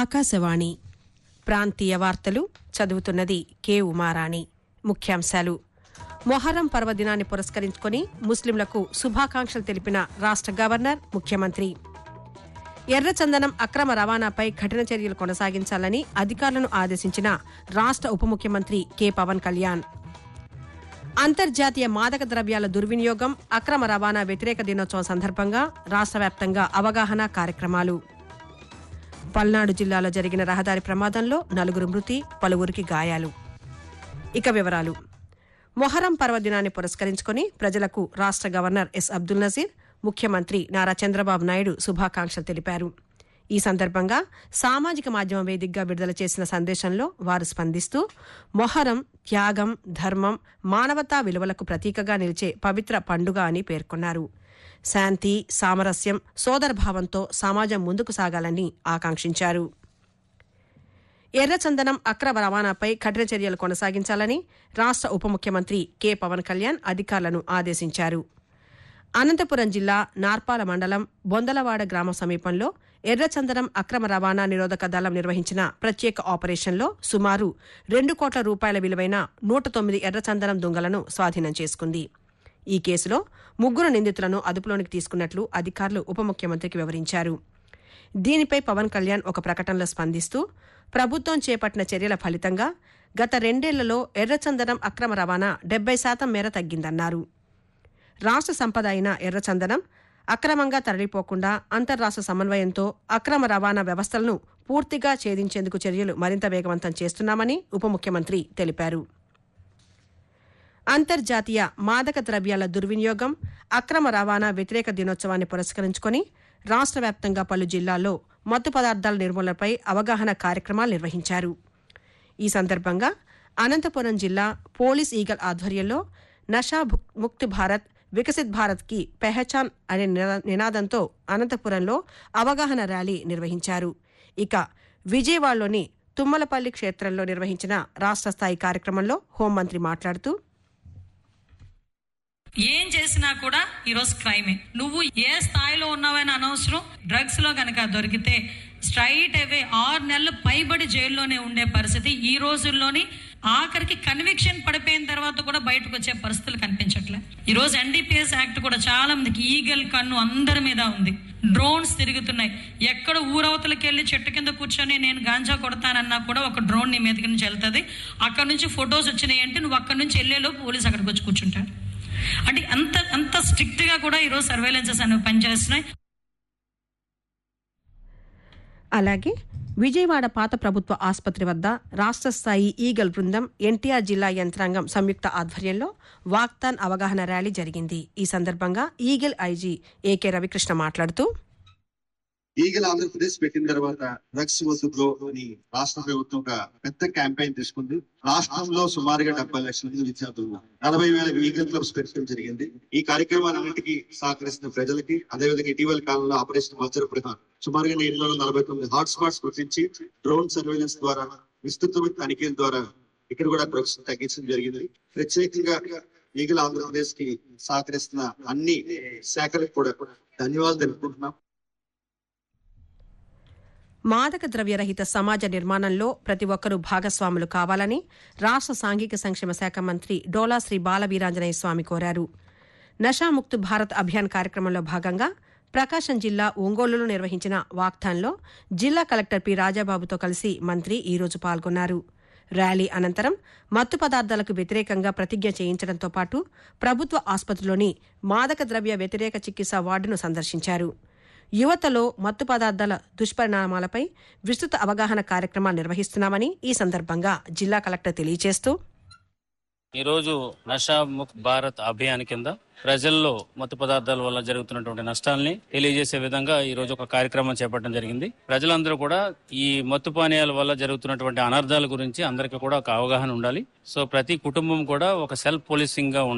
ఆకాశవాణి ప్రాంతీయ వార్తలు చదువుతున్నది కె ఉమారాణి ముఖ్యాంశాలు మొహర్రం పర్వదినాన్ని పురస్కరించుకొని ముస్లింలకు శుభాకాంక్షలు తెలిపిన రాష్ట గవర్నర్ ముఖ్యమంత్రి ఎర్రచందనం అక్రమ రవాణాపై కఠిన చర్యలు కొనసాగించాలని అధికారులను ఆదేశించిన రాష్ట ఉప ముఖ్యమంత్రి కె పవన్ కళ్యాణ్ అంతర్జాతీయ మాదక ద్రవ్యాల దుర్వినియోగం అక్రమ రవాణా వ్యతిరేక దినోత్సవం సందర్భంగా రాష్ట్ర వ్యాప్తంగా అవగాహన కార్యక్రమాలు పల్నాడు జిల్లాలో జరిగిన రహదారి ప్రమాదంలో నలుగురు మృతి పలువురికి గాయాలు ఇక వివరాలు మొహరం పర్వదినాన్ని పురస్కరించుకొని ప్రజలకు రాష్ట్ర గవర్నర్ ఎస్ అబ్దుల్ నజీర్ ముఖ్యమంత్రి నారా చంద్రబాబు నాయుడు శుభాకాంక్షలు తెలిపారు ఈ సందర్భంగా సామాజిక మాధ్యమం వేదికగా విడుదల చేసిన సందేశంలో వారు స్పందిస్తూ మొహరం త్యాగం ధర్మం మానవతా విలువలకు ప్రతీకగా నిలిచే పవిత్ర పండుగ అని పేర్కొన్నారు శాంతి సామరస్యం సోదరభావంతో సమాజం ముందుకు సాగాలని ఆకాంక్షించారు ఎర్రచందనం అక్రమ రవాణాపై కఠిన చర్యలు కొనసాగించాలని రాష్ట్ర ఉప ముఖ్యమంత్రి కె పవన్ కళ్యాణ్ అధికారులను ఆదేశించారు అనంతపురం జిల్లా నార్పాల మండలం బొందలవాడ గ్రామ సమీపంలో ఎర్రచందనం అక్రమ రవాణా నిరోధక దళం నిర్వహించిన ప్రత్యేక ఆపరేషన్లో సుమారు రెండు కోట్ల రూపాయల విలువైన నూట తొమ్మిది ఎర్రచందనం దుంగలను స్వాధీనం చేసుకుంది ఈ కేసులో ముగ్గురు నిందితులను అదుపులోనికి తీసుకున్నట్లు అధికారులు ఉప ముఖ్యమంత్రికి వివరించారు దీనిపై పవన్ కళ్యాణ్ ఒక ప్రకటనలో స్పందిస్తూ ప్రభుత్వం చేపట్టిన చర్యల ఫలితంగా గత రెండేళ్లలో ఎర్రచందనం అక్రమ రవాణా డెబ్బై శాతం మేర తగ్గిందన్నారు రాష్ట్ర సంపద అయిన ఎర్రచందనం అక్రమంగా తరలిపోకుండా అంతర్రాష్ట్ర సమన్వయంతో అక్రమ రవాణా వ్యవస్థలను పూర్తిగా ఛేదించేందుకు చర్యలు మరింత వేగవంతం చేస్తున్నామని ఉప ముఖ్యమంత్రి తెలిపారు అంతర్జాతీయ మాదక ద్రవ్యాల దుర్వినియోగం అక్రమ రవాణా వ్యతిరేక దినోత్సవాన్ని పురస్కరించుకొని రాష్ట్ర వ్యాప్తంగా పలు జిల్లాల్లో మత్తు పదార్థాల నిర్మూలనపై అవగాహన కార్యక్రమాలు నిర్వహించారు ఈ సందర్భంగా అనంతపురం జిల్లా పోలీస్ ఈగల్ ఆధ్వర్యంలో నషా భుక్- ముక్తి భారత్ వికసిత్ భారత్ కి పెహచాన్ అనే నినా- నినాదంతో అనంతపురంలో అవగాహన ర్యాలీ నిర్వహించారు ఇక విజయవాడలోని తుమ్మలపల్లి క్షేత్రంలో నిర్వహించిన రాష్ట్ర స్థాయి కార్యక్రమంలో హోంమంత్రి మాట్లాడుతూ ఏం చేసినా కూడా ఈరోజు క్రైమే నువ్వు ఏ స్థాయిలో ఉన్నావని అనవసరం డ్రగ్స్ లో కనుక దొరికితే స్ట్రైట్ అవే ఆరు నెలలు పైబడి జైల్లోనే ఉండే పరిస్థితి ఈ రోజుల్లోని ఆఖరికి కన్విక్షన్ పడిపోయిన తర్వాత కూడా బయటకు వచ్చే పరిస్థితులు కనిపించట్లే ఈ రోజు ఎన్డీపీఎస్ యాక్ట్ కూడా చాలా మందికి ఈగల్ కన్ను అందరి మీద ఉంది డ్రోన్స్ తిరుగుతున్నాయి ఎక్కడ ఊరవతలకి వెళ్ళి చెట్టు కింద కూర్చొని నేను గాంజా కొడతానన్నా కూడా ఒక డ్రోన్ నీ మీదకి నుంచి వెళ్తుంది అక్కడ నుంచి ఫొటోస్ వచ్చినాయి అంటే నువ్వు అక్కడ నుంచి వెళ్ళేలో పోలీస్ అక్కడికి వచ్చి కూర్చుంటాడు అంటే అంత అంత స్ట్రిక్ట్ గా కూడా ఈరోజు సర్వేలెన్సెస్ అనేవి పనిచేస్తున్నాయి అలాగే విజయవాడ పాత ప్రభుత్వ ఆసుపత్రి వద్ద రాష్ట్ర స్థాయి ఈగల్ బృందం ఎన్టీఆర్ జిల్లా యంత్రాంగం సంయుక్త ఆధ్వర్యంలో వాక్తాన్ అవగాహన ర్యాలీ జరిగింది ఈ సందర్భంగా ఈగల్ ఐజీ ఏకే రవికృష్ణ మాట్లాడుతూ ఈగల్ ఆంధ్రప్రదేశ్ పెట్టిన తర్వాత డ్రగ్స్ వసూలు అని రాష్ట్ర ప్రభుత్వం ఒక పెద్ద క్యాంపెయిన్ తీసుకుంది రాష్ట్రంలో సుమారుగా డెబ్బై లక్షల మంది విద్యార్థులు ఉన్నారు. నలభై వేల ఈగల్ క్లబ్స్ పెట్టడం జరిగింది ఈ కార్యక్రమాలన్నింటికి సహకరిస్తున్న ప్రజలకి అదేవిధంగా ఇటీవల కాలంలో ఆపరేషన్ వజ్ర ప్రధాన్ సుమారుగా ఎనిమిది వందల నలభై తొమ్మిది హాట్ స్పాట్స్ గుర్తించి డ్రోన్ సర్వేలెన్స్ ద్వారా విస్తృతమైన తనిఖీల ద్వారా ఇక్కడ కూడా డ్రగ్స్ తగ్గించడం జరిగింది ప్రత్యేకంగా ఈగల్ ఆంధ్రప్రదేశ్ కి సహకరిస్తున్న అన్ని శాఖలకు కూడా ధన్యవాదాలు తెలుపుకుంటున్నాం మాదక ద్రవ్యరహిత సమాజ నిర్మాణంలో ప్రతి ఒక్కరూ భాగస్వాములు కావాలని రాష్ట్ర సాంఘిక సంక్షేమ శాఖ మంత్రి డోలా శ్రీ బాలవీరాంజనేయ స్వామి కోరారు నషాముక్త్ భారత్ అభియాన్ కార్యక్రమంలో భాగంగా ప్రకాశం జిల్లా ఒంగోలులో నిర్వహించిన వాక్థాన్లో జిల్లా కలెక్టర్ పి రాజాబాబుతో కలిసి మంత్రి ఈ రోజు పాల్గొన్నారు ర్యాలీ అనంతరం మత్తు పదార్థాలకు వ్యతిరేకంగా ప్రతిజ్ఞ చేయించడంతో పాటు ప్రభుత్వ ఆసుపత్రిలోని మాదక ద్రవ్య వ్యతిరేక చికిత్స వార్డును సందర్శించారు యువతలో మత్తు పదార్థాల దుష్పరిణామాలపై విస్తృత అవగాహన కార్యక్రమాలు నిర్వహిస్తున్నామని ఈ సందర్భంగా జిల్లా కలెక్టర్ తెలియజేస్తూ ఈ రోజు నషా ముక్త్ భారత్ అభియాన్ కింద ప్రజల్లో మత్తు పదార్థాల వల్ల జరుగుతున్నటువంటి నష్టాల్ని తెలియజేసే విధంగా ఈ రోజు ఒక కార్యక్రమం చేపట్టడం జరిగింది ప్రజలందరూ కూడా ఈ మత్తు పానీయాల వల్ల జరుగుతున్నటువంటి అనర్థాల గురించి అందరికీ కూడా ఒక అవగాహన ఉండాలి సో ప్రతి కుటుంబం కూడా ఒక సెల్ఫ్ పోలీసింగ్ గా ఉండాలి